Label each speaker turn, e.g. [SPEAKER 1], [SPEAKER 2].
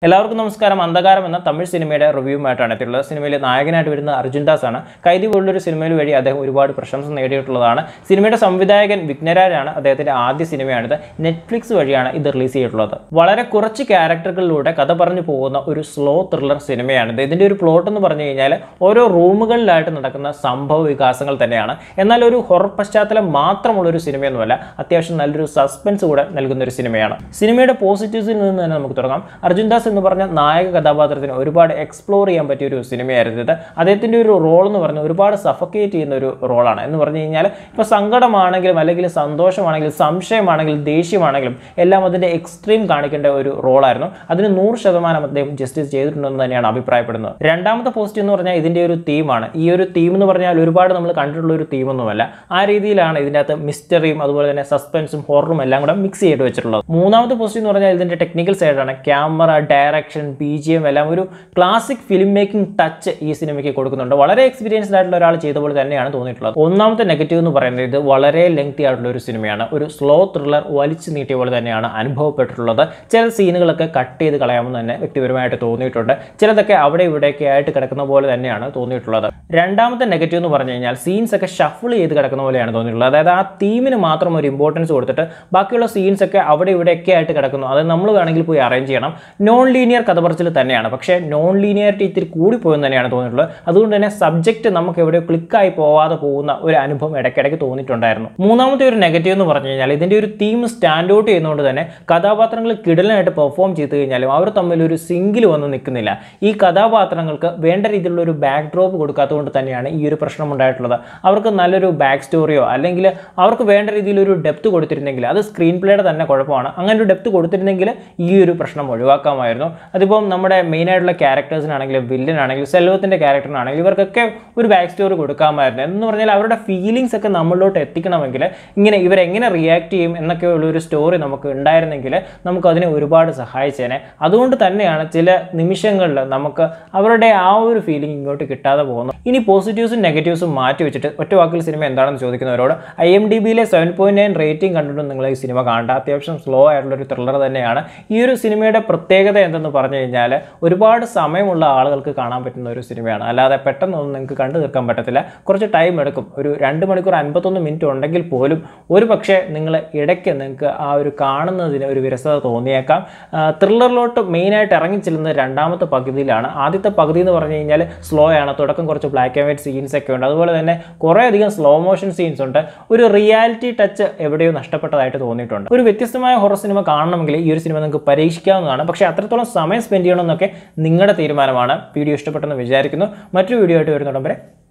[SPEAKER 1] എല്ലാവർക്കും നമസ്കാരം അന്ധകാരം എന്ന തമിഴ് സിനിമയുടെ റിവ്യൂമായിട്ടാണ് എത്തിയിട്ടുള്ളത് സിനിമയിൽ നായകനായിട്ട് വരുന്ന അർജുൻ ദാസ് ആണ് കൈതി പോലുള്ളൊരു സിനിമയിൽ വഴി അദ്ദേഹം ഒരുപാട് പ്രശംസ നേടിയിട്ടുള്ളതാണ് സിനിമയുടെ സംവിധായകൻ വിഘ്നരാജാണ് അദ്ദേഹത്തിന്റെ ആദ്യ സിനിമയാണിത് നെറ്റ്ഫ്ലിക്സ് വഴിയാണ് ഇത് റിലീസ് ചെയ്തിട്ടുള്ളത് വളരെ കുറച്ച് ക്യാരക്ടറുകളിലൂടെ കഥ പറഞ്ഞു പോകുന്ന ഒരു സ്ലോ ത്രില്ലർ സിനിമയാണിത് ഇതിന്റെ ഒരു പ്ലോട്ട് എന്ന് പറഞ്ഞു കഴിഞ്ഞാൽ ഓരോ റൂമുകളിലായിട്ട് നടക്കുന്ന സംഭവ വികാസങ്ങൾ തന്നെയാണ് എന്നാൽ ഒരു ഹൊറർ പശ്ചാത്തലം മാത്രമുള്ള ഒരു സിനിമയൊന്നുമല്ല അത്യാവശ്യം നല്ലൊരു സസ്പെൻസ് കൂടെ നൽകുന്ന ഒരു സിനിമയാണ് സിനിമയുടെ പോസിറ്റീവ്സിൽ നിന്ന് തന്നെ നമുക്ക് തുടങ്ങാം അർജുൻ ദാസ് എന്ന് പറഞ്ഞ നായക കഥാപാത്രത്തിന് ഒരുപാട് എക്സ്പ്ലോർ ചെയ്യാൻ പറ്റിയ ഒരു സിനിമയായിരുന്നു ഇത് അദ്ദേഹത്തിൻ്റെ ഒരു റോൾ എന്ന് പറഞ്ഞാൽ ഒരുപാട് സഫക്കേറ്റ് ചെയ്യുന്ന ഒരു റോളാണ് എന്ന് പറഞ്ഞു കഴിഞ്ഞാൽ ഇപ്പോൾ സങ്കടമാണെങ്കിലും അല്ലെങ്കിൽ സന്തോഷമാണെങ്കിലും സംശയമാണെങ്കിലും ദേഷ്യമാണെങ്കിലും എല്ലാം അതിൻ്റെ എക്സ്ട്രീം കാണിക്കേണ്ട ഒരു റോളായിരുന്നു അതിന് നൂറ് ശതമാനം അദ്ദേഹം ജസ്റ്റിസ് ചെയ്തിട്ടുണ്ടെന്ന് തന്നെയാണ് അഭിപ്രായപ്പെടുന്നത് രണ്ടാമത്തെ പോസ്റ്റ് എന്ന് പറഞ്ഞാൽ ഇതിൻ്റെ ഒരു തീമാണ് ഈ ഒരു തീം എന്ന് പറഞ്ഞാൽ ഒരുപാട് നമ്മൾ കണ്ടിട്ടുള്ള ഒരു തീമൊന്നുമല്ല ആ രീതിയിലാണ് ഇതിൻ്റെ അകത്ത് മിസ്റ്ററിയും അതുപോലെ തന്നെ സസ്പെൻസും ഹൊററും എല്ലാം കൂടെ മിക്സ് ചെയ്തിട്ട് വെച്ചിട്ടുള്ളത് മൂന്നാമത്തെ പോസ്റ്റ് എന്ന് പറഞ്ഞാൽ ഇതിൻ്റെ ടെക്നിക്കൽ സൈഡാണ് camera direction B G M എല്ലാം ഒരു ക്ലാസിക് ഫിലിം മേക്കിംഗ് ടച്ച് ഈ സിനിമയ്ക്ക് കൊടുക്കുന്നുണ്ട് വളരെ എക്സ്പീരിയൻസ്ഡ് ആയിട്ടുള്ള ഒരാൾ ചെയ്ത പോലെ തന്നെയാണ് തോന്നിയിട്ടുള്ളത് ഒന്നാമത്തെ നെഗറ്റീവ് എന്ന് പറയുന്നത് ഇത് വളരെ ലെങ്തി ആയിട്ടുള്ള ഒരു സിനിമയാണ് ഒരു സ്ലോ ത്രില്ലർ വലിച്ചു നീട്ടിയ പോലെ തന്നെയാണ് അനുഭവപ്പെട്ടിട്ടുള്ളത് ചില സീനുകളൊക്കെ കട്ട് ചെയ്ത് കളയാമെന്ന് തന്നെ വ്യക്തിപരമായിട്ട് തോന്നിയിട്ടുണ്ട് ചിലതൊക്കെ അവിടെ ഇവിടെയൊക്കെ ആയിട്ട് കിടക്കുന്ന പോലെ തന്നെയാണ് തോന്നിയിട്ടുള്ളത് രണ്ടാമത്തെ നെഗറ്റീവ് എന്ന് പറഞ്ഞു കഴിഞ്ഞാൽ സീൻസ് ഒക്കെ ഷഫിൾ ചെയ്ത് കിടക്കുന്ന പോലെയാണ് തോന്നിയിട്ടുള്ളത് അതായത് ആ തീമിന് മാത്രം ഒരു ഇമ്പോർട്ടൻസ് കൊടുത്തിട്ട് ബാക്കിയുള്ള സീൻസ് ഒക്കെ അവിടെ ഇവിടെയൊക്കെ ആയിട്ട് കിടക്കുന്നു അത് നമ്മൾ വേണമെങ്കിൽ പോയി അറേഞ്ച് ചെയ്യണം നോൺ ലീനിയർ കഥ പറച്ചിൽ തന്നെയാണ് പക്ഷേ നോൺ ലീനിയറിറ്റി ഇത്തിരി കൂടിപ്പോയെന്ന് തന്നെയാണ് തോന്നിയിട്ടുള്ളത് അതുകൊണ്ട് തന്നെ സബ്ജക്റ്റ് നമുക്ക് എവിടെയോ ക്ലിക്കായി പോവാതെ പോകുന്ന ഒരു അനുഭവം ഇടയ്ക്കിടയ്ക്ക് തോന്നിയിട്ടുണ്ടായിരുന്നു മൂന്നാമത്തെ ഒരു നെഗറ്റീവ് എന്ന് പറഞ്ഞു കഴിഞ്ഞാൽ ഇതിൻ്റെ ഒരു തീം സ്റ്റാൻഡ് ഔട്ട് ചെയ്യുന്നതുകൊണ്ട് തന്നെ കഥാപാത്രങ്ങൾ കിടലായിട്ട് പെർഫോം ചെയ്ത് കഴിഞ്ഞാലും അവർ തമ്മിൽ ഒരു സിംഗിൽ വന്ന് നിൽക്കുന്നില്ല ഈ കഥാപാത്രങ്ങൾക്ക് വേണ്ട രീതിയിലുള്ള ഒരു ബാക്ക് ഡ്രോപ്പ് കൊടുക്കാത്തതുകൊണ്ട് തന്നെയാണ് ഈ ഒരു പ്രശ്നം ഉണ്ടായിട്ടുള്ളത് അവർക്ക് നല്ലൊരു ബാക്ക് സ്റ്റോറിയോ അല്ലെങ്കിൽ അവർക്ക് വേണ്ട രീതിയിൽ ഒരു ഡെപ്ത് കൊടുത്തിരുന്നെങ്കിൽ അത് സ്ക്രീൻ പ്ലേയുടെ തന്നെ കുഴപ്പമാണ് അങ്ങനെ ഒരു ഡെപ്ത് കൊടുത്തിരുന്നെങ്കിൽ ഈ ഒരു പ്രശ്നം ഒഴിവാക്കാമായിരുന്നു അതിപ്പം നമ്മുടെ മെയിൻ ആയിട്ടുള്ള ക്യാരക്ടേഴ്സിനാണെങ്കിലും വില്ലനാണെങ്കിലും സെൽവത്തിൻ്റെ ക്യാരക്ടറിനാണെങ്കിലും ഇവർക്കൊക്കെ ഒരു ബാക്ക് സ്റ്റോറി കൊടുക്കാമായിരുന്നു എന്ന് പറഞ്ഞാൽ അവരുടെ ഫീലിങ്സ് ഒക്കെ നമ്മളിലോട്ട് എത്തിക്കണമെങ്കിൽ ഇങ്ങനെ ഇവരെങ്ങനെ റിയാക്ട് ചെയ്യും എന്നൊക്കെയുള്ള ഒരു സ്റ്റോറി നമുക്ക് ഉണ്ടായിരുന്നെങ്കിൽ നമുക്ക് അതിനെ ഒരുപാട് സഹായിച്ചേനെ അതുകൊണ്ട് തന്നെയാണ് ചില നിമിഷങ്ങളിൽ നമുക്ക് അവരുടെ ആ ഒരു ഫീലിംഗ് ഇങ്ങോട്ട് കിട്ടാതെ പോകുന്നു ഇനി പോസിറ്റീവ്സും നെഗറ്റീവ്സും മാറ്റി വെച്ചിട്ട് ഒറ്റ വാക്കിൽ സിനിമ എന്താണെന്ന് ചോദിക്കുന്നവരോട് ഐ എം ഡി ബിയിലെ സെവൻ പോയിന്റ് നയൻ റേറ്റിംഗ് കണ്ടിട്ടും നിങ്ങൾ ഈ സിനിമ കാണേണ്ട അത്യാവശ്യം സ്ലോ ആയിട്ടുള്ള ഒരു ത്രില്ലർ തന്നെയാണ് ഈ ഒരു സിനിമയുടെ പ്രത്യേകത എന്തെന്ന് പറഞ്ഞു കഴിഞ്ഞാൽ ഒരുപാട് സമയമുള്ള ആളുകൾക്ക് കാണാൻ പറ്റുന്ന ഒരു സിനിമയാണ് അല്ലാതെ പെട്ടെന്നൊന്നും നിങ്ങൾക്ക് കണ്ടു തീർക്കാൻ പറ്റത്തില്ല കുറച്ച് ടൈം എടുക്കും ഒരു രണ്ട് മണിക്കൂർ അൻപത്തൊന്ന് മിനിറ്റ് ഉണ്ടെങ്കിൽ പോലും ഒരു പക്ഷേ നിങ്ങൾ ഇടയ്ക്ക് നിങ്ങൾക്ക് ആ ഒരു കാണുന്നതിന് ഒരു വിരസത തോന്നിയേക്കാം ത്രില്ലറിലോട്ട് മെയിനായിട്ട് ഇറങ്ങി ചെല്ലുന്നത് രണ്ടാമത്തെ പകുതിയിലാണ് ആദ്യത്തെ പകുതി എന്ന് പറഞ്ഞു കഴിഞ്ഞാൽ സ്ലോ ആണ് തുടക്കം കുറച്ച് ബ്ലാക്ക് ആൻഡ് വൈറ്റ് സീൻസ് ഒക്കെ ഉണ്ട് അതുപോലെ തന്നെ കുറേ അധികം സ്ലോ മോഷൻ സീൻസ് ഉണ്ട് ഒരു റിയാലിറ്റി ടച്ച് എവിടെയോ നഷ്ടപ്പെട്ടതായിട്ട് തോന്നിയിട്ടുണ്ട് ഒരു വ്യത്യസ്തമായ ഹൊറർ സിനിമ കാണണമെങ്കിൽ ഈ ഒരു സിനിമ നിങ്ങൾക്ക് പരീക്ഷിക്കാവുന്നതാണ് പക്ഷേ അത്രത്തോളം സമയം സ്പെൻഡ് ചെയ്യണമെന്നൊക്കെ നിങ്ങളുടെ തീരുമാനമാണ് വീഡിയോ ഇഷ്ടപ്പെട്ടെന്ന് വിചാരിക്കുന്നു മറ്റൊരു വീഡിയോ ആയിട്ട് വരുന്നുടം വരെ